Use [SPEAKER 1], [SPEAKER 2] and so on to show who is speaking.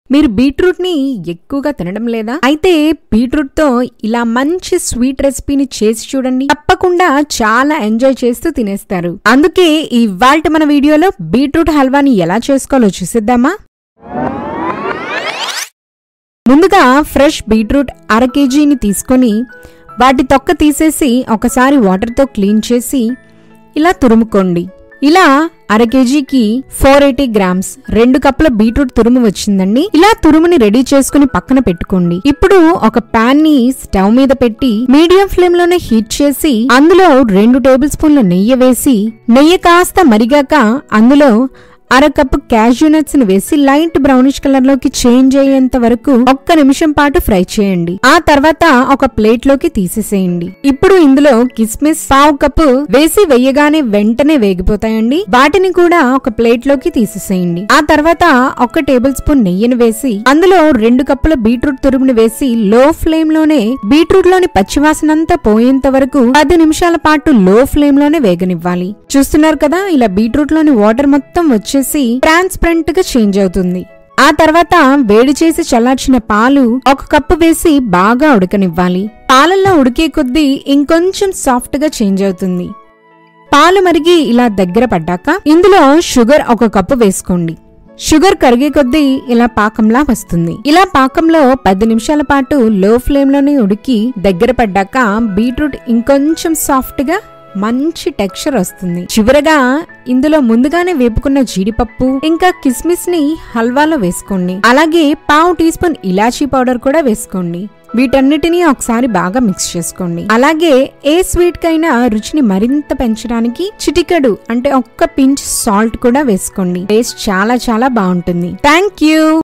[SPEAKER 1] మీరు బీట్రూట్ ని ఎక్కువగా తినడం లేదా అయితే బీట్రూట్ తో ఇలా మంచి స్వీట్ రెసిపీని చేసి చూడండి తప్పకుండా చాలా ఎంజాయ్ చేస్తూ తినేస్తారు అందుకే ఇవాళ మన వీడియోలో బీట్రూట్ హల్వాని ఎలా చేసుకోవాలో చూసిద్దామా ముందుగా ఫ్రెష్ బీట్రూట్ అర కేజీని తీసుకొని వాటి తొక్క తీసేసి ఒకసారి వాటర్తో క్లీన్ చేసి ఇలా తురుముకోండి ఇలా అర కేజీకి ఫోర్ ఎయిటీ గ్రామ్స్ రెండు కప్పుల బీట్రూట్ తురుము వచ్చిందండి ఇలా తురుముని రెడీ చేసుకుని పక్కన పెట్టుకోండి ఇప్పుడు ఒక పాన్ ని స్టవ్ మీద పెట్టి మీడియం ఫ్లేమ్ లోనే హీట్ చేసి అందులో రెండు టేబుల్ స్పూన్ల నెయ్యి వేసి నెయ్యి కాస్త మరిగాక అందులో అర కప్పు క్యాష్యూ నట్స్ ని వేసి లైట్ బ్రౌనిష్ కలర్ లోకి చేంజ్ అయ్యేంత వరకు ఒక్క నిమిషం పాటు ఫ్రై చేయండి ఆ తర్వాత ఒక ప్లేట్ లోకి తీసేసేయండి ఇప్పుడు ఇందులో కిస్మిస్ పావు కప్పు వేసి వేయగానే వెంటనే వేగిపోతాయండి వాటిని కూడా ఒక ప్లేట్ లోకి తీసేసేయండి ఆ తర్వాత ఒక టేబుల్ స్పూన్ నెయ్యిని వేసి అందులో రెండు కప్పుల బీట్రూట్ తురుముని వేసి లో ఫ్లేమ్ లోనే బీట్రూట్ లోని పచ్చివాసనంతా పోయేంత వరకు పది నిమిషాల పాటు లో ఫ్లేమ్ లోనే వేగనివ్వాలి చూస్తున్నారు కదా ఇలా బీట్రూట్ లోని వాటర్ మొత్తం వచ్చేసి ట్రాన్స్పరెంట్ గా చేంజ్ అవుతుంది ఆ తర్వాత వేడి చేసి చల్లార్చిన పాలు ఒక కప్పు వేసి బాగా ఉడకనివ్వాలి పాలల్లో ఉడికే కొద్దీ ఇంకొంచెం సాఫ్ట్ గా చేంజ్ అవుతుంది పాలు మరిగి ఇలా దగ్గర పడ్డాక ఇందులో షుగర్ ఒక కప్పు వేసుకోండి షుగర్ కరిగే కొద్దీ ఇలా పాకంలా వస్తుంది ఇలా పాకంలో పది నిమిషాల పాటు లో ఫ్లేమ్ లోనే ఉడికి దగ్గర పడ్డాక బీట్రూట్ ఇంకొంచెం సాఫ్ట్ గా మంచి టెక్స్చర్ వస్తుంది చివరగా ఇందులో ముందుగానే వేపుకున్న జీడిపప్పు ఇంకా కిస్మిస్ ని హల్వాలో వేసుకోండి అలాగే పావు టీ స్పూన్ ఇలాచీ పౌడర్ కూడా వేసుకోండి వీటన్నిటినీ ఒకసారి బాగా మిక్స్ చేసుకోండి అలాగే ఏ స్వీట్ కైనా రుచిని మరింత పెంచడానికి చిటికెడు అంటే ఒక్క పించ్ సాల్ట్ కూడా వేసుకోండి టేస్ట్ చాలా చాలా బాగుంటుంది థ్యాంక్ యూ